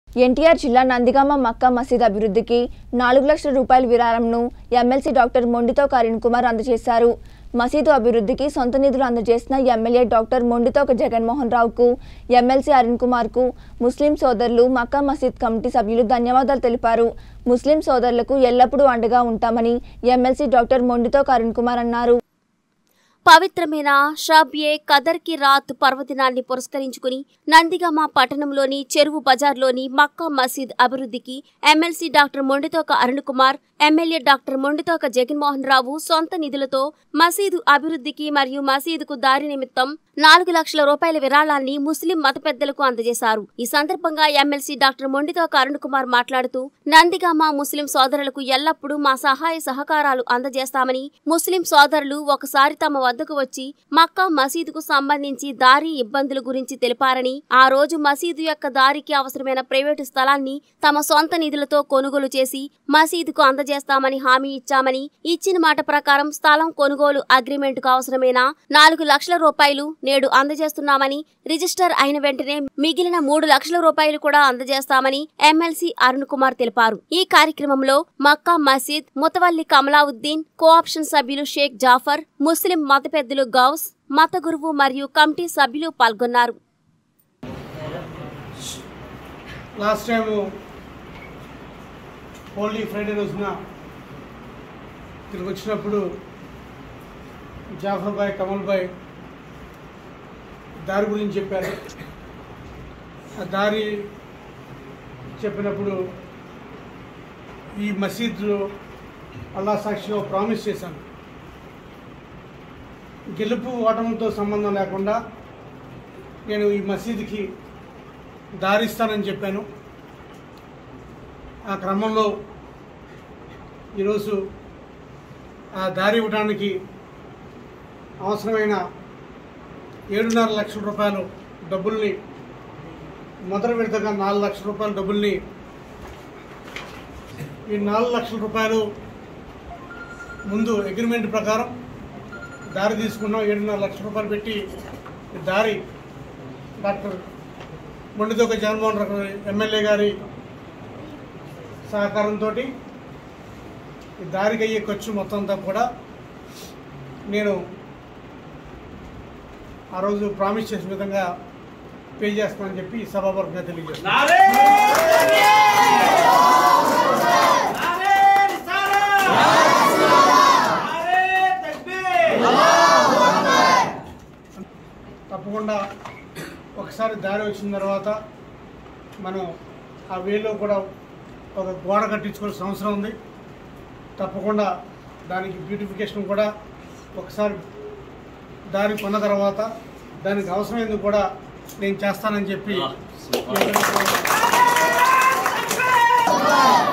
ఎన్టీఆర్ జిల్లా నందిగామ మక్కా మసీద్ అభివృద్ధికి నాలుగు లక్షల రూపాయల విరాళంను ఎమ్మెల్సీ డాక్టర్ మొండితో కరుణ్ కుమార్ అందజేశారు మసీదు అభివృద్ధికి సొంత నిధులు అందజేసిన ఎమ్మెల్యే డాక్టర్ మొండితోక జగన్మోహన్ రావుకు ఎమ్మెల్సీ అరుణ్ కుమార్కు ముస్లిం సోదరులు మక్కా మసీద్ కమిటీ సభ్యులు ధన్యవాదాలు తెలిపారు ముస్లిం సోదరులకు ఎల్లప్పుడూ అండగా ఉంటామని ఎమ్మెల్సీ డాక్టర్ మొండితో అరుణ్ కుమార్ అన్నారు పవిత్రమైన షాబ్యే కదర్ కి రాత్ పర్వదినాన్ని పురస్కరించుకుని నందిగామ పట్టణంలోని చెరువు బజార్లోని మక్కా మసీద్ అభివృద్ధికి MLC doctor Monditoka Arun Kumar MLA doctor Monditoka Jaganmohan Rao సొంత నిధులతో మసీదు అభివృద్ధికి మరియు మసీదుకు దారి నిమిత్తం నాలుగు లక్షల రూపాయల విరాళాన్ని ముస్లిం మత పెద్దలకు అందజేశారు ఈ సందర్భంగా ఎమ్మెల్సీ డాక్టర్ మొండితోక అరుణ్ కుమార్ మాట్లాడుతూ నందిగామ ముస్లిం సోదరులకు ఎల్లప్పుడూ మా సహాయ సహకారాలు అందజేస్తామని ముస్లిం సోదరులు ఒకసారి తమ వద్దకు వచ్చి మక్కా మసీదుకు సంబంధించి దారి ఇబ్బందుల గురించి తెలిపారని ఆ రోజు మసీదు యొక్క దారికి అవసరమైన ప్రైవేటు స్థలాన్ని తమ సొంత నిధులతో కొనుగోలు చేసి మసీదుకు అందజేస్తామని హామీ ఇచ్చామని ఇచ్చిన మాట ప్రకారం స్థలం కొనుగోలు అగ్రిమెంట్కు అవసరమైన నాలుగు లక్షల రూపాయలు నేడు అందజేస్తున్నామని రిజిస్టర్ అయిన వెంటనే మిగిలిన మూడు లక్షల రూపాయలు కూడా అందజేస్తామని ఎమ్మెల్సీ అరుణ్ కుమార్ తెలిపారు ఈ కార్యక్రమంలో మక్కా మసీద్ ముతవల్లి కమలావుద్దీన్ కోఆప్షన్ సభ్యులు షేక్ జాఫర్ ముస్లిం మత పెద్దలు గౌస్ మత గురువు మరియు కమిటీ సభ్యులు పాల్గొన్నారు లాస్ట్ టైము హోలీ ఫ్రైడే రోజున ఇక్కడికి వచ్చినప్పుడు జాఫర్ బాయ్ కమల్ బాయ్ దారి గురించి చెప్పారు ఆ దారి చెప్పినప్పుడు ఈ మసీదులో అల్లా సాక్షిగా ప్రామిస్ చేశాను గెలుపు ఓటమితో సంబంధం లేకుండా నేను ఈ మసీదుకి దారిస్తానని చెప్పాను ఆ క్రమంలో ఈరోజు ఆ దారి ఇవ్వడానికి అవసరమైన ఏడున్నర లక్షల రూపాయలు డబ్బుల్ని మొదటి విడతగా నాలుగు లక్షల రూపాయల డబ్బుల్ని ఈ నాలుగు లక్షల రూపాయలు ముందు అగ్రిమెంట్ ప్రకారం దారి తీసుకున్నాం ఏడున్నర లక్షల రూపాయలు పెట్టి ఈ దారి డాక్టర్ మొండిదొక జగన్మోహన్ రావు ఎమ్మెల్యే గారి సహకారంతో ఈ దారికి అయ్యే ఖర్చు మొత్తం అంతా కూడా నేను ఆ రోజు ప్రామిస్ చేసిన విధంగా పే చేస్తానని చెప్పి సభాపూర్వకంగా తెలియజేస్తాను తప్పకుండా ఒకసారి దారి వచ్చిన తర్వాత మనం ఆ వేలో కూడా ఒక గోడ కట్టించుకోవాల్సిన అవసరం ఉంది తప్పకుండా దానికి బ్యూటిఫికేషన్ కూడా ఒకసారి దారి కొన్న తర్వాత దానికి అవసరమైంది కూడా నేను చేస్తానని చెప్పి